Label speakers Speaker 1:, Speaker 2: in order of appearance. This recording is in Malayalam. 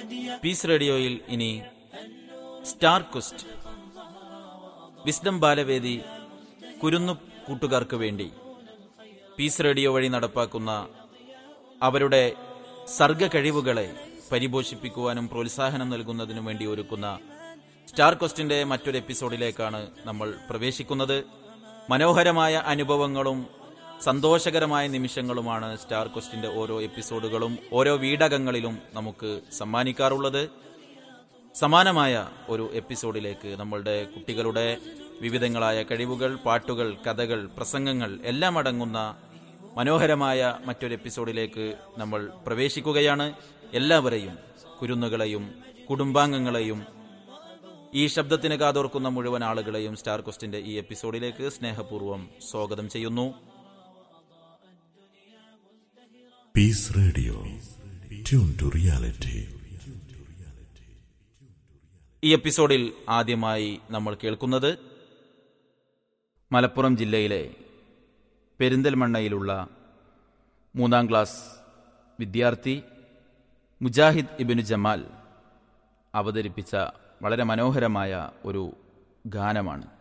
Speaker 1: പീസ് റേഡിയോയിൽ ഇനി സ്റ്റാർ ക്വസ്റ്റ് വിസ്ഡം ബാലവേദി കുരുന്നു കൂട്ടുകാർക്ക് വേണ്ടി പീസ് റേഡിയോ വഴി നടപ്പാക്കുന്ന അവരുടെ സർഗ കഴിവുകളെ പരിപോഷിപ്പിക്കുവാനും പ്രോത്സാഹനം നൽകുന്നതിനും വേണ്ടി ഒരുക്കുന്ന സ്റ്റാർ ക്വസ്റ്റിന്റെ മറ്റൊരു എപ്പിസോഡിലേക്കാണ് നമ്മൾ പ്രവേശിക്കുന്നത് മനോഹരമായ അനുഭവങ്ങളും സന്തോഷകരമായ നിമിഷങ്ങളുമാണ് സ്റ്റാർ ക്വസ്റ്റിന്റെ ഓരോ എപ്പിസോഡുകളും ഓരോ വീടകങ്ങളിലും നമുക്ക് സമ്മാനിക്കാറുള്ളത് സമാനമായ ഒരു എപ്പിസോഡിലേക്ക് നമ്മളുടെ കുട്ടികളുടെ വിവിധങ്ങളായ കഴിവുകൾ പാട്ടുകൾ കഥകൾ പ്രസംഗങ്ങൾ എല്ലാം അടങ്ങുന്ന മനോഹരമായ മറ്റൊരു എപ്പിസോഡിലേക്ക് നമ്മൾ പ്രവേശിക്കുകയാണ് എല്ലാവരെയും കുരുന്നുകളെയും കുടുംബാംഗങ്ങളെയും ഈ ശബ്ദത്തിന് കാതോർക്കുന്ന മുഴുവൻ ആളുകളെയും സ്റ്റാർ ക്വസ്റ്റിന്റെ ഈ എപ്പിസോഡിലേക്ക് സ്നേഹപൂർവ്വം സ്വാഗതം ചെയ്യുന്നു
Speaker 2: Peace Radio. Tune to reality.
Speaker 1: ഈ എപ്പിസോഡിൽ ആദ്യമായി നമ്മൾ കേൾക്കുന്നത് മലപ്പുറം ജില്ലയിലെ പെരിന്തൽമണ്ണയിലുള്ള മൂന്നാം ക്ലാസ് വിദ്യാർത്ഥി മുജാഹിദ് ഇബിനു ജമാൽ അവതരിപ്പിച്ച വളരെ മനോഹരമായ ഒരു ഗാനമാണ്